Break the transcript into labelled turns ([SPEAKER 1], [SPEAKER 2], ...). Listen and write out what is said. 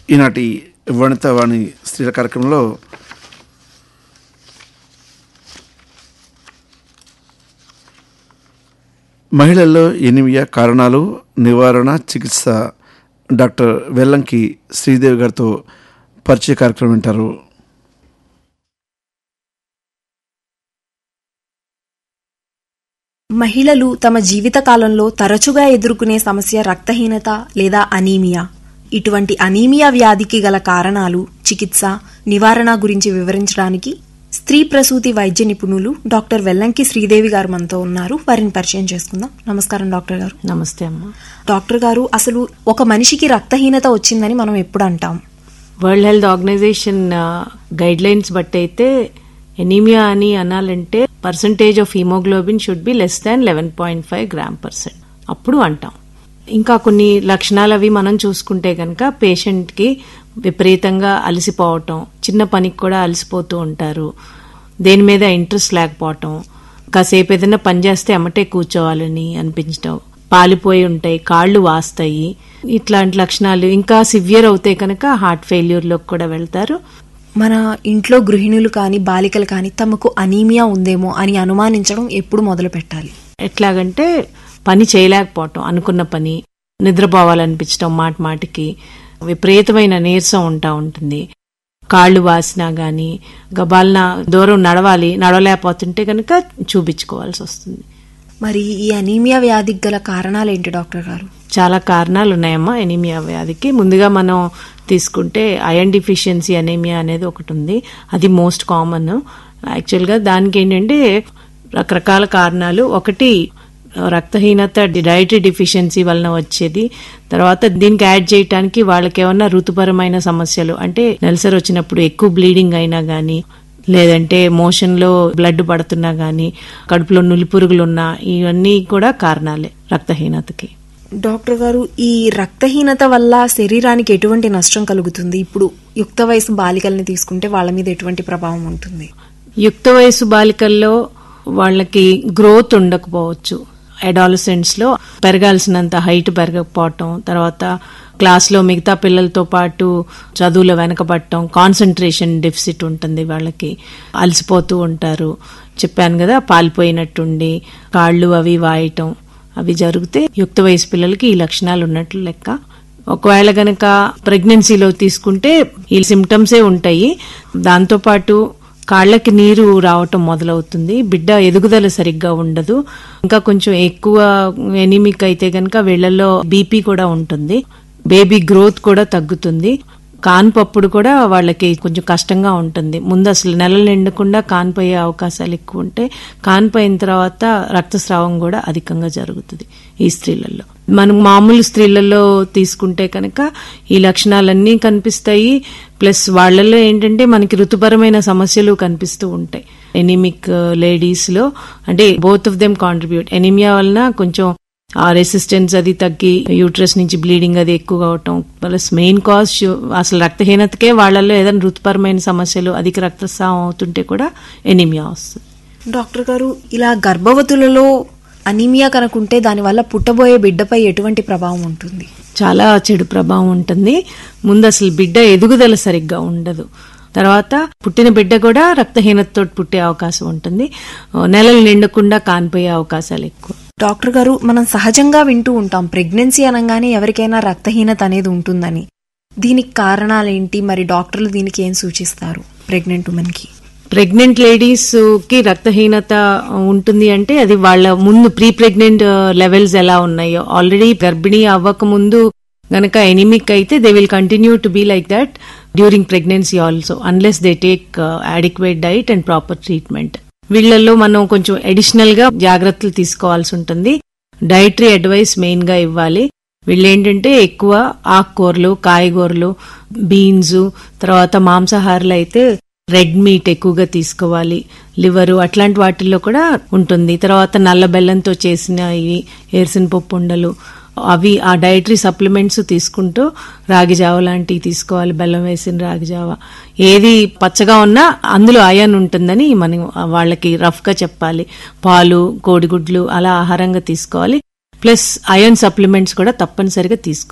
[SPEAKER 1] ఈనాటి వనితవాణి స్త్రీల కార్యక్రమంలో మహిళల్లో ఎనిమియా కారణాలు నివారణ చికిత్స డాక్టర్ వెల్లంకి శ్రీదేవి గారితో పరిచయ కార్యక్రమం వింటారు
[SPEAKER 2] మహిళలు తమ జీవిత కాలంలో తరచుగా ఎదుర్కొనే సమస్య రక్తహీనత లేదా అనీమియా ఇటువంటి అనీమియా వ్యాధికి గల కారణాలు చికిత్స నివారణ గురించి వివరించడానికి స్త్రీ ప్రసూతి వైద్య నిపుణులు డాక్టర్ వెల్లంకి శ్రీదేవి గారు మనతో ఉన్నారు వారిని పరిచయం చేసుకుందాం నమస్కారం డాక్టర్ గారు
[SPEAKER 3] నమస్తే అమ్మ
[SPEAKER 2] డాక్టర్ గారు అసలు ఒక మనిషికి రక్తహీనత వచ్చిందని మనం ఎప్పుడు అంటాం
[SPEAKER 3] world health organization guidelines బట్టి అయితే ఎనీమియా అని అనాలంటే percentage of haemoglobin should be less than eleven point five gram percent అప్పుడు అంటాం ఇంకా కొన్ని లక్షణాలు అవి మనం చూసుకుంటే కనుక పేషెంట్కి విపరీతంగా అలసిపోవటం చిన్న పనికి కూడా అలసిపోతూ ఉంటారు దేని మీద ఇంట్రెస్ట్ లేకపోవటం కాసేపు ఏదైనా పని చేస్తే అమ్మటే కూర్చోవాలని అనిపించటం పాలిపోయి ఉంటాయి కాళ్ళు వాస్తాయి ఇట్లాంటి లక్షణాలు ఇంకా సివియర్ అవుతాయి కనుక హార్ట్ ఫెయిల్యూర్లోకి కూడా వెళ్తారు
[SPEAKER 2] మన ఇంట్లో గృహిణులు కానీ బాలికలు కానీ తమకు అనీమియా ఉందేమో అని అనుమానించడం ఎప్పుడు మొదలు పెట్టాలి
[SPEAKER 3] ఎట్లాగంటే పని చేయలేకపోవటం అనుకున్న పని నిద్రపోవాలనిపించటం మాట మాటికి విపరీతమైన నీరసం ఉంటా ఉంటుంది కాళ్ళు వాసినా గాని గబాలన దూరం నడవాలి నడవలేకపోతుంటే కనుక చూపించుకోవాల్సి వస్తుంది
[SPEAKER 2] మరి ఈ అనీమియా వ్యాధికి గల కారణాలు ఏంటి డాక్టర్ గారు
[SPEAKER 3] చాలా కారణాలు ఉన్నాయమ్మా ఎనీమియా వ్యాధికి ముందుగా మనం తీసుకుంటే ఐరన్ డిఫిషియన్సీ అనేమియా అనేది ఒకటి ఉంది అది మోస్ట్ కామన్ యాక్చువల్గా దానికి ఏంటంటే రకరకాల కారణాలు ఒకటి రక్తహీనత డైటరీ డిఫిషియన్సీ వలన వచ్చేది తర్వాత దీనికి యాడ్ చేయడానికి వాళ్ళకి ఏమన్నా ఋతుపరమైన సమస్యలు అంటే నెలసరి వచ్చినప్పుడు ఎక్కువ బ్లీడింగ్ అయినా గానీ లేదంటే మోషన్ లో బ్లడ్ పడుతున్నా గానీ కడుపులో నులిపురుగులున్నా ఇవన్నీ కూడా కారణాలే రక్తహీనతకి
[SPEAKER 2] డాక్టర్ గారు ఈ రక్తహీనత వల్ల శరీరానికి ఎటువంటి నష్టం కలుగుతుంది ఇప్పుడు యుక్త వయసు బాలికల్ని తీసుకుంటే వాళ్ళ మీద ఎటువంటి ప్రభావం ఉంటుంది
[SPEAKER 3] యుక్త వయసు బాలికల్లో వాళ్ళకి గ్రోత్ ఉండకపోవచ్చు అడాలసెంట్స్ లో పెరగాల్సినంత హైట్ పెరగకపోవటం తర్వాత క్లాస్ లో మిగతా పిల్లలతో పాటు చదువులో వెనకబడటం కాన్సన్ట్రేషన్ డెఫిసిట్ ఉంటుంది వాళ్ళకి అలసిపోతూ ఉంటారు చెప్పాను కదా పాలిపోయినట్టుండి కాళ్ళు అవి వాయటం అవి జరిగితే యుక్త వయసు పిల్లలకి ఈ లక్షణాలు ఉన్నట్లు లెక్క ఒకవేళ గనక ప్రెగ్నెన్సీలో తీసుకుంటే ఈ సిమ్టమ్సే ఉంటాయి దాంతోపాటు కాళ్ళకి నీరు రావటం మొదలవుతుంది బిడ్డ ఎదుగుదల సరిగ్గా ఉండదు ఇంకా కొంచెం ఎక్కువ ఎనిమిక్ అయితే గనక వీళ్ళల్లో బీపీ కూడా ఉంటుంది బేబీ గ్రోత్ కూడా తగ్గుతుంది కాన్పప్పుడు కూడా వాళ్ళకి కొంచెం కష్టంగా ఉంటుంది ముందు అసలు నెలలు నిండకుండా కాన్పోయే అవకాశాలు ఎక్కువ ఉంటాయి కాన్పోయిన తర్వాత రక్తస్రావం కూడా అధికంగా జరుగుతుంది ఈ స్త్రీలలో మనం మామూలు స్త్రీలలో తీసుకుంటే కనుక ఈ లక్షణాలన్నీ కనిపిస్తాయి ప్లస్ వాళ్ళల్లో ఏంటంటే మనకి ఋతుపరమైన సమస్యలు కనిపిస్తూ ఉంటాయి ఎనిమిక్ లేడీస్ లో అంటే both of them contribute anaemia వలన కొంచెం ఆ రెసిస్టెన్స్ అది తగ్గి యూట్రస్ నుంచి బ్లీడింగ్ అది ఎక్కువ అవటం ప్లస్ మెయిన్ కాజ్ అసలు రక్తహీనతకే వాళ్ళల్లో ఏదైనా ఋతుపరమైన సమస్యలు అధిక రక్తస్రావం అవుతుంటే కూడా ఎనిమియా వస్తుంది
[SPEAKER 2] డాక్టర్ గారు ఇలా గర్భవతులలో అనీమియా కనుకుంటే దానివల్ల పుట్టబోయే బిడ్డపై ఎటువంటి ప్రభావం ఉంటుంది
[SPEAKER 3] చాలా చెడు ప్రభావం ఉంటుంది ముందు అసలు బిడ్డ ఎదుగుదల సరిగ్గా ఉండదు తర్వాత పుట్టిన బిడ్డ కూడా రక్తహీనతతో పుట్టే అవకాశం ఉంటుంది నెలలు నిండకుండా కానిపోయే అవకాశాలు ఎక్కువ
[SPEAKER 2] డాక్టర్ గారు మనం సహజంగా వింటూ ఉంటాం ప్రెగ్నెన్సీ అనగానే ఎవరికైనా రక్తహీనత అనేది ఉంటుందని దీనికి కారణాలేంటి మరి డాక్టర్లు దీనికి ఏం సూచిస్తారు ప్రెగ్నెంట్ ఉమెన్ కి
[SPEAKER 3] ప్రెగ్నెంట్ లేడీస్ కి రక్తహీనత ఉంటుంది అంటే అది వాళ్ళ ముందు ప్రీ ప్రెగ్నెంట్ లెవెల్స్ ఎలా ఉన్నాయో ఆల్రెడీ గర్భిణీ అవ్వక ముందు గనక ఎనిమిక్ అయితే they will continue to be like that during pregnancy also unless they take adequate diet and proper treatment వీళ్ళల్లో మనం కొంచెం అడిషనల్ గా జాగ్రత్తలు తీసుకోవాల్సి ఉంటుంది డైటరీ అడ్వైస్ మెయిన్ గా ఇవ్వాలి వీళ్ళేంటంటే ఎక్కువ ఆకుకూరలు కాయగూరలు బీన్స్ తర్వాత మాంసాహారాలు అయితే రెడ్ మీట్ ఎక్కువగా తీసుకోవాలి లివరు అట్లాంటి వాటిల్లో కూడా ఉంటుంది తర్వాత నల్ల బెల్లంతో చేసిన ఇవి ఏర్సిన పప్పు ఉండలు అవి ఆ డైటరీ సప్లిమెంట్స్ తీసుకుంటూ రాగి జావ లాంటివి తీసుకోవాలి బెల్లం వేసిన రాగి జావ ఏది పచ్చగా ఉన్నా అందులో అయన్ ఉంటుందని మనం వాళ్ళకి రఫ్ గా చెప్పాలి పాలు కోడిగుడ్లు అలా ఆహారంగా తీసుకోవాలి ప్లస్ అయన్ సప్లిమెంట్స్ కూడా తప్పనిసరిగా తీసుకోవాలి